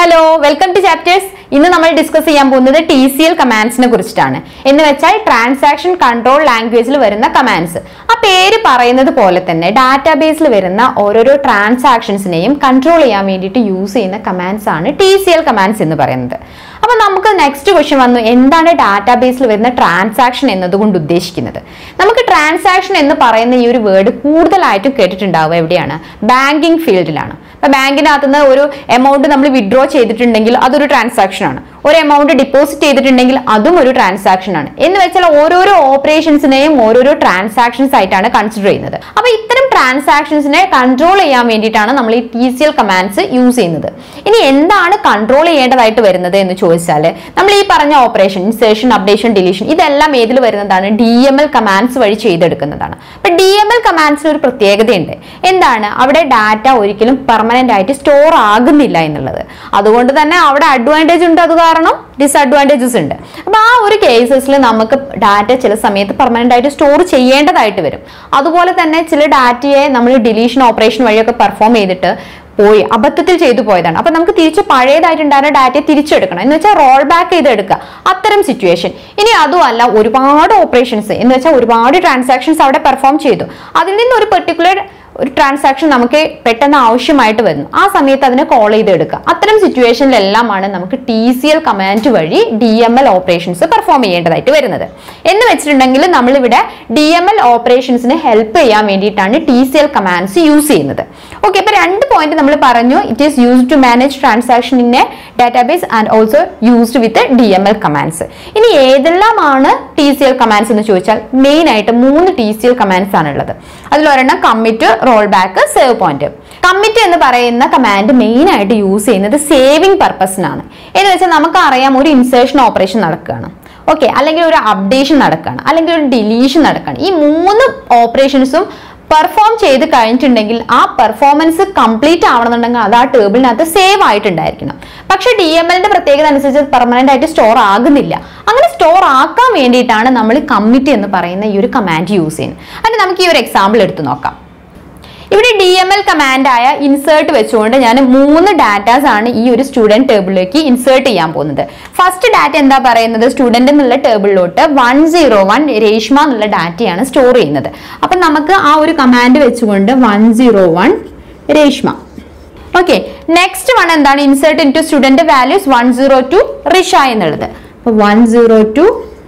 hello welcome to chapters ഇന്ന് നമ്മൾ discuss ചെയ്യാൻ പോകുന്നത് ടി സി എൽ കമാൻഡ്സിനെ കുറിച്ചിട്ടാണ് എന്ന് വെച്ചാൽ ട്രാൻസാക്ഷൻ കൺട്രോൾ ലാംഗ്വേജിൽ വരുന്ന കമാൻഡ്സ് ആ പേര് പറയുന്നത് പോലെ തന്നെ ഡാറ്റാബേസിൽ വരുന്ന ഓരോരോ ട്രാൻസാക്ഷൻസിനെയും കൺട്രോൾ ചെയ്യാൻ വേണ്ടിയിട്ട് യൂസ് ചെയ്യുന്ന കമാൻഡ്സ് ആണ് ടി സി എൽ കമാൻഡ്സ് എന്ന് പറയുന്നത് അപ്പൊ നമുക്ക് നെക്സ്റ്റ് ക്വസ്റ്റ്യൻ വന്നു എന്താണ് ഡാറ്റാബേസിൽ വരുന്ന ട്രാൻസാക്ഷൻ എന്നതുകൊണ്ട് ഉദ്ദേശിക്കുന്നത് നമുക്ക് ട്രാൻസാക്ഷൻ എന്ന് പറയുന്ന ഈ ഒരു വേർഡ് കൂടുതലായിട്ടും കേട്ടിട്ടുണ്ടാവുക എവിടെയാണ് ബാങ്കിങ് ഫീൽഡിലാണ് ഇപ്പൊ ബാങ്കിനകത്ത് നിന്ന് ഒരു എമൗണ്ട് നമ്മൾ വിഡ്രോ ചെയ്തിട്ടുണ്ടെങ്കിൽ അതൊരു ട്രാൻസാക്ഷൻ ആണ് ഒരു എമൗണ്ട് ഡിപ്പോസിറ്റ് ചെയ്തിട്ടുണ്ടെങ്കിൽ അതും ഒരു ട്രാൻസാക്ഷൻ ആണ് എന്ന് വെച്ചാൽ ഓരോരോ ഓപ്പറേഷൻസിനെയും ഓരോരോ ട്രാൻസാക്ഷൻസ് ആയിട്ടാണ് കൺസിഡർ ചെയ്യുന്നത് അപ്പൊ ഇത്തരം ട്രാൻസാക്ഷൻസിനെ കൺട്രോൾ ചെയ്യാൻ വേണ്ടിയിട്ടാണ് നമ്മൾ ഈ T C L commands use ചെയ്യുന്നത് ഇനി എന്താണ് കൺട്രോൾ ചെയ്യേണ്ടതായിട്ട് വരുന്നത് എന്ന് ചോദിച്ചാൽ നമ്മൾ ഈ പറഞ്ഞ ഓപ്പറേഷൻ ഇൻസേഷൻ അപ്ഡേഷൻ ഡിലീഷൻ ഇതെല്ലാം ഏതിൽ വരുന്നതാണ് ഡി എം എൽ കമാൻഡ്സ് വഴി ചെയ്തെടുക്കുന്നതാണ് അപ്പൊ ഡി എം എൽ കമാൻഡ്സിന് ഒരു പ്രത്യേകതയുണ്ട് എന്താണ് അവിടെ ഡാറ്റ ഒരിക്കലും പെർമനന്റ് ആയിട്ട് സ്റ്റോർ ആകുന്നില്ല എന്നുള്ളത് അതുകൊണ്ട് തന്നെ അവിടെ അഡ്വാൻറ്റേജ് ഉണ്ട് അത് കാരണം ഡിസഡ്വാൻറ്റേജസ് ഉണ്ട് അപ്പൊ ആ ഒരു കേസസിൽ നമുക്ക് ഡാറ്റ ചില സമയത്ത് പെർമനന്റ് ആയിട്ട് സ്റ്റോർ ചെയ്യേണ്ടതായിട്ട് വരും അതുപോലെ തന്നെ ചില ഡാറ്റയെ നമ്മൾ ഡിലീഷൻ ഓപ്പറേഷൻ വഴിയൊക്കെ പെർഫോം ചെയ്തിട്ട് പോയി അബദ്ധത്തിൽ ചെയ്തു പോയതാണ് അപ്പൊ നമുക്ക് തിരിച്ച് പഴയതായിട്ടുണ്ടായിരുന്ന ഡാറ്റയെ തിരിച്ചെടുക്കണം എന്ന് വെച്ചാൽ റോൾ ബാക്ക് ചെയ്തെടുക്കുക അത്തരം സിറ്റുവേഷൻ ഇനി അതുമല്ല ഒരുപാട് ഓപ്പറേഷൻസ് എന്ന് വെച്ചാൽ ഒരുപാട് ട്രാൻസാക്ഷൻസ് അവിടെ പെർഫോം ചെയ്തു അതിൽ നിന്ന് ഒരു പെർട്ടിക്കുലർ ഒരു ട്രാൻസാക്ഷൻ നമുക്ക് പെട്ടെന്ന് ആവശ്യമായിട്ട് വരുന്നു ആ സമയത്ത് അതിനെ കോൾ ചെയ്തെടുക്കുക അത്തരം സിറ്റുവേഷനിലെല്ലാമാണ് നമുക്ക് ടി സി എൽ കമാൻഡ് വഴി D M L operations perform ചെയ്യേണ്ടതായിട്ട് വരുന്നത് എന്ന് വെച്ചിട്ടുണ്ടെങ്കിൽ നമ്മളിവിടെ ഡി എം എൽ ഓപ്പറേഷൻസിന് ഹെൽപ്പ് ചെയ്യാൻ വേണ്ടിയിട്ടാണ് T C L commands use ചെയ്യുന്നത് ഓക്കെ ഇപ്പൊ രണ്ട് പോയിന്റ് നമ്മൾ പറഞ്ഞു it is used to manage transaction in a database and also used with D M L commands ഇനി ഏതെല്ലാമാണ് ടി സി എൽ കമാൻഡ്സ് എന്ന് ചോദിച്ചാൽ മെയിൻ ആയിട്ട് മൂന്ന് ടി സി എൽ കമാൻഡ്സ് ആണ് ഉള്ളത് അതിലൊരെണ്ണം commit rollback savepoint commit എന്ന് പറയുന്ന കമാൻഡ് മെയിൻ ആയിട്ട് യൂസ് ചെയ്യുന്നത് സേവിംഗ് പർപ്പസിനാണ് എന്ന് വെച്ചാൽ നമുക്കറിയാം ഒരു ഇൻസേർഷൻ ഓപ്പറേഷൻ നടക്കുകയാണ് ഓക്കെ അല്ലെങ്കിൽ ഒരു അപ്ഡേഷൻ നടക്കുകയാണ് അല്ലെങ്കിൽ ഒരു ഡിലീഷൻ നടക്കുകയാണ് ഈ മൂന്ന് ഓപ്പറേഷൻസും പെർഫോം ചെയ്ത് കഴിഞ്ഞിട്ടുണ്ടെങ്കിൽ ആ പെർഫോമൻസ് കംപ്ലീറ്റ് ആവണമെന്നുണ്ടെങ്കിൽ അത് ആ ടേബിളിനകത്ത് സേവ് ആയിട്ടുണ്ടായിരിക്കണം പക്ഷെ ഡി എം എല്ലിന്റെ പ്രത്യേകത അനുസരിച്ച് പെർമനന്റ് ആയിട്ട് സ്റ്റോർ ആകുന്നില്ല അങ്ങനെ സ്റ്റോർ ആക്കാൻ വേണ്ടിയിട്ടാണ് നമ്മൾ കമ്മിറ്റ് എന്ന് പറയുന്ന ഈ ഒരു കമാൻഡ് യൂസ് ചെയ്യുന്നത് അതിന് നമുക്ക് ഈ ഒരു എക്സാമ്പിൾ എടുത്തു നോക്കാം ഇവിടെ ഡി എം എൽ കമാൻഡായ ഇൻസേർട്ട് വെച്ചുകൊണ്ട് ഞാൻ മൂന്ന് ഡാറ്റാസ് ആണ് ഈ ഒരു സ്റ്റുഡന്റ് ടേബിളിലേക്ക് ഇൻസേർട്ട് ചെയ്യാൻ പോകുന്നത് ഫസ്റ്റ് ഡാറ്റ എന്താ പറയുന്നത് സ്റ്റുഡന്റ് എന്നുള്ള ടേബിളിലോട്ട് വൺ സീറോ വൺ രേഷ്മ എന്നുള്ള ഡാറ്റയാണ് സ്റ്റോർ ചെയ്യുന്നത് അപ്പൊ നമുക്ക് ആ ഒരു കമാൻഡ് വെച്ചുകൊണ്ട് one zero one Reshma okay next one എന്താണ് insert into student values one zero two Risha എന്നുള്ളത് one zero two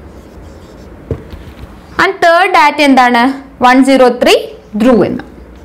and third data എന്താണ് വൺ സീറോ ത്രീ ധ്രുവ് എന്ന്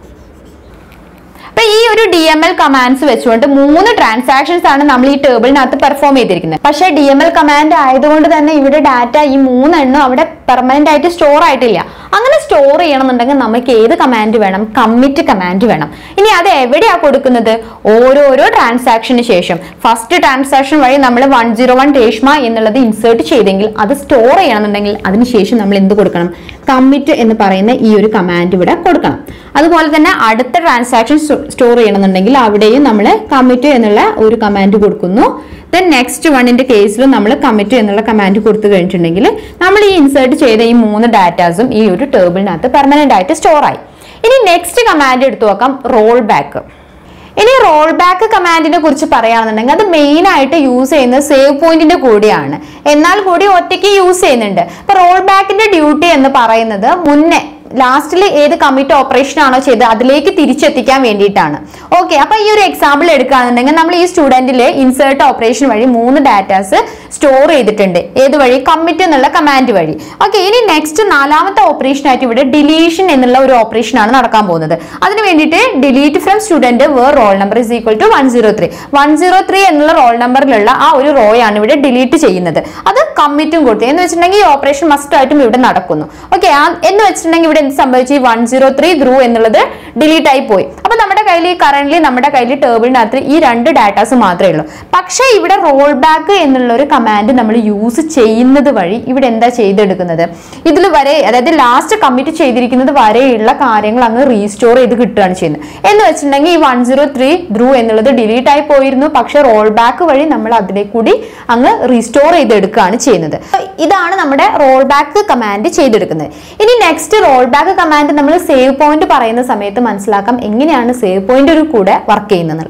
അപ്പൊ ഈ ഒരു ഡി എം എൽ കമാൻഡ്സ് വെച്ചുകൊണ്ട് മൂന്ന് ട്രാൻസാക്ഷൻസ് ആണ് നമ്മൾ ഈ ടേബിളിനകത്ത് പെർഫോം ചെയ്തിരിക്കുന്നത് പക്ഷെ ഡി എം എൽ കമാൻഡ് ആയതുകൊണ്ട് തന്നെ ഇവിടെ ഡാറ്റ ഈ മൂന്നെണ്ണം അവിടെ പെർമനന്റ് ആയിട്ട് സ്റ്റോർ ആയിട്ടില്ല അങ്ങനെ സ്റ്റോർ ചെയ്യണമെന്നുണ്ടെങ്കിൽ നമുക്ക് ഏത് കമാൻഡ് വേണം കമ്മിറ്റ് കമാൻഡ് വേണം ഇനി അത് എവിടെയാ കൊടുക്കുന്നത് ഓരോരോ ട്രാൻസാക്ഷന് ശേഷം ഫസ്റ്റ് ട്രാൻസാക്ഷൻ വഴി നമ്മൾ വൺ സീറോ വൺ രേഷ്മ എന്നുള്ളത് ഇൻസേർട്ട് ചെയ്തെങ്കിൽ അത് സ്റ്റോർ ചെയ്യണമെന്നുണ്ടെങ്കിൽ അതിനുശേഷം നമ്മൾ എന്ത് കൊടുക്കണം കമ്മിറ്റ് എന്ന് പറയുന്ന ഈ ഒരു കമാൻഡ് ഇവിടെ കൊടുക്കണം അതുപോലെ തന്നെ അടുത്ത ട്രാൻസാക്ഷൻ സ്റ്റോർ ചെയ്യണമെന്നുണ്ടെങ്കിൽ അവിടെയും നമ്മൾ കമ്മിറ്റ് എന്നുള്ള ഒരു കമാൻഡ് കൊടുക്കുന്നു ദെൻ നെക്സ്റ്റ് വണ്ണിന്റെ കേസിലും നമ്മൾ കമ്മിറ്റ് എന്നുള്ള കമാൻഡ് കൊടുത്തു കഴിഞ്ഞിട്ടുണ്ടെങ്കിൽ നമ്മൾ ഈ ഇൻസേർട്ട് ചെയ്ത ഈ മൂന്ന് ഡാറ്റാസും ഈ ഒരു ടേബിളിനകത്ത് പെർമനന്റ് ആയിട്ട് സ്റ്റോർ ആയി ഇനി നെക്സ്റ്റ് കമാൻഡ് എടുത്തു നോക്കാം റോൾ ബാക്ക് ഇനി റോൾ ബാക്ക് കമാൻഡിനെ കുറിച്ച് പറയുകയാണെന്നുണ്ടെങ്കിൽ അത് മെയിൻ ആയിട്ട് യൂസ് ചെയ്യുന്നത് സേവ് പോയിന്റിന്റെ കൂടിയാണ് എന്നാൽ കൂടി ഒറ്റയ്ക്ക് യൂസ് ചെയ്യുന്നുണ്ട് ഇപ്പൊ റോൾ ബാക്കിന്റെ ഡ്യൂട്ടി എന്ന് പറയുന്നത് മുന്നേ ലാസ്റ്റിൽ ഏത് കമ്മിറ്റ് ഓപ്പറേഷൻ ആണോ ചെയ്തത് അതിലേക്ക് തിരിച്ചെത്തിക്കാൻ വേണ്ടിയിട്ടാണ് ഓക്കെ അപ്പൊ ഈ ഒരു എക്സാമ്പിൾ എടുക്കുകയാണെന്നുണ്ടെങ്കിൽ നമ്മൾ ഈ സ്റ്റുഡന്റിലെ ഇൻസേർട്ട് ഓപ്പറേഷൻ വഴി മൂന്ന് ഡാറ്റാസ് സ്റ്റോർ ചെയ്തിട്ടുണ്ട് ഏത് വഴി കമ്മിറ്റ് എന്നുള്ള കമാൻഡ് വഴി ഓക്കെ ഇനി നെക്സ്റ്റ് നാലാമത്തെ ഓപ്പറേഷൻ ആയിട്ട് ഇവിടെ ഡിലീഷൻ എന്നുള്ള ഒരു ഓപ്പറേഷൻ ആണ് നടക്കാൻ പോകുന്നത് അതിന് വേണ്ടിയിട്ട് delete from student where roll number is equal to one zero three one zero three എന്നുള്ള റോൾ നമ്പറിലുള്ള ആ ഒരു റോ ആണ് ഇവിടെ ഡിലീറ്റ് ചെയ്യുന്നത് അത് കമ്മിറ്റും കൊടുത്തു എന്ന് വെച്ചിട്ടുണ്ടെങ്കിൽ ഈ ഓപ്പറേഷൻ മസ്റ്റ് ആയിട്ടും ഇവിടെ നടക്കുന്നു ഓക്കെ എന്ന് വെച്ചിട്ടുണ്ടെങ്കിൽ ഇവിടെ എന്ത് സംഭവിച്ചു വൺ സീറോ ത്രീ ധ്രു എന്നുള്ളത് ഡിലീറ്റ് ആയി പോയി അപ്പൊ നമ്മുടെ കയ്യിൽ കറന്റ് നമ്മുടെ കയ്യിൽ ടേബിളിനകത്ത് ഈ രണ്ട് ഡാറ്റാസ് മാത്രമേ ഉള്ളൂ പക്ഷേ ഇവിടെ റോൾ ബാക്ക് എന്നുള്ള ഒരു കമാൻഡ് നമ്മൾ യൂസ് ചെയ്യുന്നത് വഴി ഇവിടെ എന്താ ചെയ്തെടുക്കുന്നത് ഇതിൽ വരെ അതായത് ലാസ്റ്റ് കമ്മിറ്റ് ചെയ്തിരിക്കുന്നത് വരെയുള്ള കാര്യങ്ങൾ അങ്ങ് റീസ്റ്റോർ ചെയ്ത് കിട്ടുകയാണ് ചെയ്യുന്നത് എന്ന് വെച്ചിട്ടുണ്ടെങ്കിൽ ഈ വൺ സീറോ ത്രീ ധ്രു എന്നുള്ളത് ഡിലീറ്റ് ആയി പോയിരുന്നു പക്ഷെ റോൾ ബാക്ക് വഴി നമ്മൾ അതിലേക്ക് കൂടി അങ്ങ് റീസ്റ്റോർ ചെയ്തെടുക്കുകയാണ് ചെയ്യുന്നത് അപ്പൊ ഇതാണ് നമ്മുടെ റോൾ ബാക്ക് കമാൻഡ് ചെയ്തെടുക്കുന്നത് ഇനി നെക്സ്റ്റ് റോൾ ബാക്ക് കമാൻഡ് നമ്മൾ സേവ് പോയിന്റ് പറയുന്ന സമയത്ത് മനസ്സിലാക്കാം എങ്ങനെയാണ് സേവ് പോയിന്റ് ഒരു കൂടെ വർക്ക് ചെയ്യുന്നത് എന്നുള്ളത്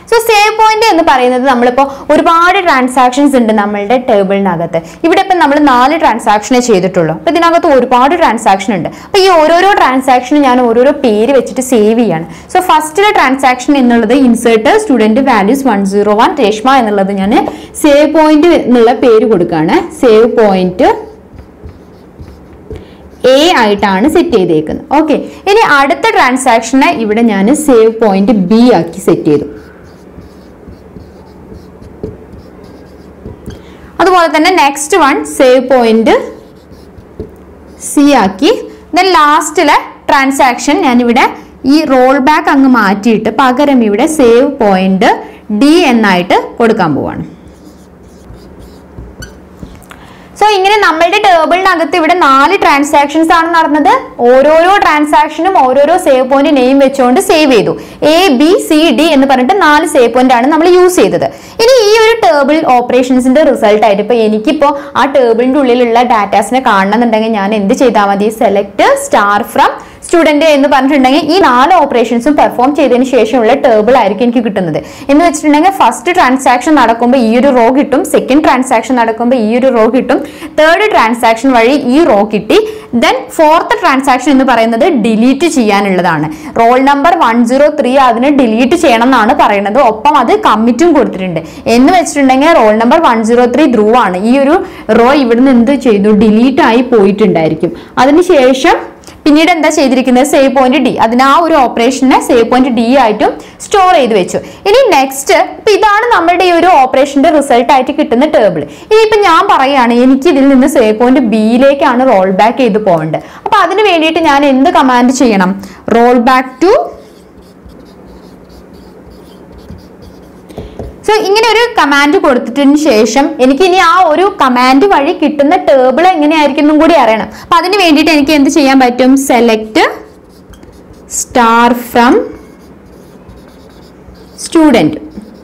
സോ സേവ് പോയിന്റ് എന്ന് പറയുന്നത് നമ്മളിപ്പോൾ ഒരുപാട് ട്രാൻസാക്ഷൻസ് ഉണ്ട് നമ്മളുടെ ടേബിളിനകത്ത് ഇവിടെ ഇപ്പം നമ്മൾ നാല് ട്രാൻസാക്ഷനെ ചെയ്തിട്ടുള്ളൂ അപ്പൊ ഇതിനകത്ത് ഒരുപാട് ട്രാൻസാക്ഷൻ ഉണ്ട് അപ്പൊ ഈ ഓരോരോ ട്രാൻസാക്ഷനും ഞാൻ ഓരോരോ പേര് വെച്ചിട്ട് സേവ് ചെയ്യാണ് സോ ഫസ്റ്റിലെ ട്രാൻസാക്ഷൻ എന്നുള്ളത് insert student values one zero one Reshma എന്നുള്ളത് ഞാൻ സേവ് പോയിന്റ് എന്നുള്ള പേര് കൊടുക്കുകയാണ് സേവ് പോയിന്റ് എ ആയിട്ടാണ് സെറ്റ് ചെയ്തേക്കുന്നത് ഓക്കെ ഇനി അടുത്ത ട്രാൻസാക്ഷനെ ഇവിടെ ഞാൻ സേവ് പോയിന്റ് ബി ആക്കി സെറ്റ് ചെയ്തു അതുപോലെ തന്നെ next one savepoint C ആക്കി ദെൻ ലാസ്റ്റിലെ ട്രാൻസാക്ഷൻ ഞാനിവിടെ ഈ റോൾ ബാക്ക് അങ്ങ് മാറ്റിയിട്ട് പകരം ഇവിടെ സേവ് പോയിന്റ് ഡി എന്നായിട്ട് കൊടുക്കാൻ പോവാണ് സോ ഇങ്ങനെ നമ്മളുടെ ടേബിളിനകത്ത് ഇവിടെ നാല് ട്രാൻസാക്ഷൻസ് ആണ് നടന്നത് ഓരോരോ ട്രാൻസാക്ഷനും ഓരോരോ സേവ് പോയിന്റ് നെയിം വെച്ചുകൊണ്ട് സേവ് ചെയ്തു എ ബി സി ഡി എന്ന് പറഞ്ഞിട്ട് നാല് സേവ് പോയിന്റ് ആണ് നമ്മൾ യൂസ് ചെയ്തത് ഇനി ഈ ഒരു ടേബിൾ ഓപ്പറേഷൻസിന്റെ റിസൾട്ട് ആയിട്ട് ഇപ്പൊ എനിക്കിപ്പോ ആ ടേബിളിന്റെ ഉള്ളിലുള്ള ഡാറ്റാസിനെ കാണണമെന്നുണ്ടെങ്കിൽ ഞാൻ എന്ത് ചെയ്താൽ മതി സെലക്ട് സ്റ്റാർ ഫ്രം സ്റ്റുഡന്റ് എന്ന് പറഞ്ഞിട്ടുണ്ടെങ്കിൽ ഈ നാല് ഓപ്പറേഷൻസും പെർഫോം ചെയ്തതിന് ശേഷമുള്ള ടേബിൾ ആയിരിക്കും എനിക്ക് കിട്ടുന്നത് എന്ന് വെച്ചിട്ടുണ്ടെങ്കിൽ ഫസ്റ്റ് ട്രാൻസാക്ഷൻ നടക്കുമ്പോൾ ഈ ഒരു റോ കിട്ടും സെക്കൻഡ് ട്രാൻസാക്ഷൻ നടക്കുമ്പോൾ ഈ ഒരു റോ കിട്ടും തേർഡ് ട്രാൻസാക്ഷൻ വഴി ഈ റോ കിട്ടി ദെൻ ഫോർത്ത് ട്രാൻസാക്ഷൻ എന്ന് പറയുന്നത് ഡിലീറ്റ് ചെയ്യാനുള്ളതാണ് roll number one zero three അതിന് ഡിലീറ്റ് ചെയ്യണം എന്നാണ് പറയുന്നത് ഒപ്പം അത് കമ്മിറ്റും കൊടുത്തിട്ടുണ്ട് എന്ന് വെച്ചിട്ടുണ്ടെങ്കിൽ roll number one zero three Dhruv ആണ് ഈ ഒരു റോ ഇവിടുന്ന് എന്ത് ചെയ്തു ഡിലീറ്റ് ആയി പോയിട്ടുണ്ടായിരിക്കും അതിനുശേഷം പിന്നീട് എന്താ ചെയ്തിരിക്കുന്നത് സേവ് പോയിന്റ് ഡി അതിന് ആ ഒരു ഓപ്പറേഷനെ സേവ് പോയിന്റ് ഡി ആയിട്ടും സ്റ്റോർ ചെയ്ത് വെച്ചു ഇനി നെക്സ്റ്റ് ഇപ്പൊ ഇതാണ് നമ്മുടെ ഈ ഒരു ഓപ്പറേഷന്റെ റിസൾട്ട് ആയിട്ട് കിട്ടുന്ന ടേബിൾ ഇനി ഇപ്പൊ ഞാൻ പറയുകയാണ് എനിക്ക് ഇതിൽ നിന്ന് സേവ് പോയിന്റ് ബിയിലേക്കാണ് റോൾ ബാക്ക് ചെയ്ത് പോകേണ്ടത് അപ്പൊ അതിന് വേണ്ടിയിട്ട് ഞാൻ എന്ത് കമാൻഡ് ചെയ്യണം റോൾ ബാക്ക് ടു സോ ഇങ്ങനെ ഒരു കമാൻഡ് കൊടുത്തിട്ടതിന് ശേഷം എനിക്ക് ഇനി ആ ഒരു കമാൻഡ് വഴി കിട്ടുന്ന ടേബിൾ എങ്ങനെയായിരിക്കും എന്നും കൂടി അറിയണം അപ്പൊ അതിന് വേണ്ടിയിട്ട് എനിക്ക് എന്ത് ചെയ്യാൻ പറ്റും സെലക്ട് സ്റ്റാർ ഫ്രം സ്റ്റുഡൻറ്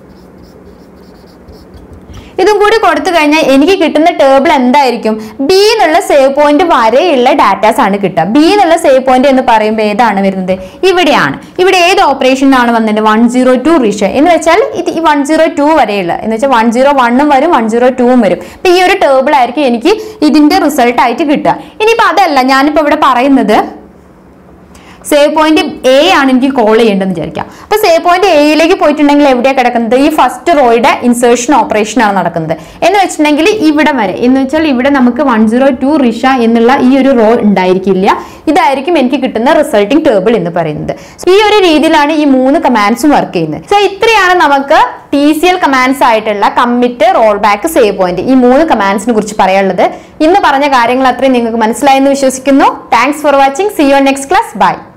ഇതും കൂടി കൊടുത്തു കഴിഞ്ഞാൽ എനിക്ക് കിട്ടുന്ന ടേബിൾ എന്തായിരിക്കും ബി എന്നുള്ള സേവ് പോയിന്റ് വരെയുള്ള ഡാറ്റാസ് ആണ് കിട്ടുക ബി എന്നുള്ള സേവ് പോയിന്റ് എന്ന് പറയുമ്പോൾ ഏതാണ് വരുന്നത് ഇവിടെയാണ് ഇവിടെ ഏത് ഓപ്പറേഷനാണ് വന്നത് വൺ സീറോ ടു റിഷ എന്ന് വെച്ചാൽ ഇത് ഈ വൺ സീറോ ടു വരെയുള്ള എന്ന് വെച്ചാൽ വൺ സീറോ വണ്ണും വരും വൺ സീറോ ടൂവും വരും അപ്പൊ ഈ ഒരു ടേബിൾ ആയിരിക്കും എനിക്ക് ഇതിന്റെ റിസൾട്ട് ആയിട്ട് കിട്ടുക ഇനിയിപ്പോ അതല്ല ഞാനിപ്പോ ഇവിടെ പറയുന്നത് സേവ് പോയിന്റ് എ ആണ് എനിക്ക് കോൾ ചെയ്യേണ്ടതെന്ന് വിചാരിക്കാം അപ്പൊ സേവ് പോയിന്റ് എയിലേക്ക് പോയിട്ടുണ്ടെങ്കിൽ എവിടെയാണ് കിടക്കുന്നത് ഈ ഫസ്റ്റ് റോയുടെ ഇൻസേർഷൻ ഓപ്പറേഷൻ ആണ് നടക്കുന്നത് എന്ന് വെച്ചിട്ടുണ്ടെങ്കിൽ ഇവിടെ വരെ എന്ന് വെച്ചാൽ ഇവിടെ നമുക്ക് വൺ സീറോ ടു റിഷ എന്നുള്ള ഈ ഒരു റോ ഉണ്ടായിരിക്കില്ല ഇതായിരിക്കും എനിക്ക് കിട്ടുന്ന റിസൾട്ടിംഗ് ടേബിൾ എന്ന് പറയുന്നത് ഈ ഒരു രീതിയിലാണ് ഈ മൂന്ന് കമാൻഡ്സും വർക്ക് ചെയ്യുന്നത് സോ ഇത്രയാണ് നമുക്ക് ടി സി എൽ കമാൻഡ്സ് ആയിട്ടുള്ള commit rollback savepoint ഈ മൂന്ന് കമാൻഡ്സിനെ കുറിച്ച് പറയാനുള്ളത് ഇന്ന് പറഞ്ഞ കാര്യങ്ങൾ അത്രയും നിങ്ങൾക്ക് മനസ്സിലായെന്ന് വിശ്വസിക്കുന്നു thanks for watching see you next class by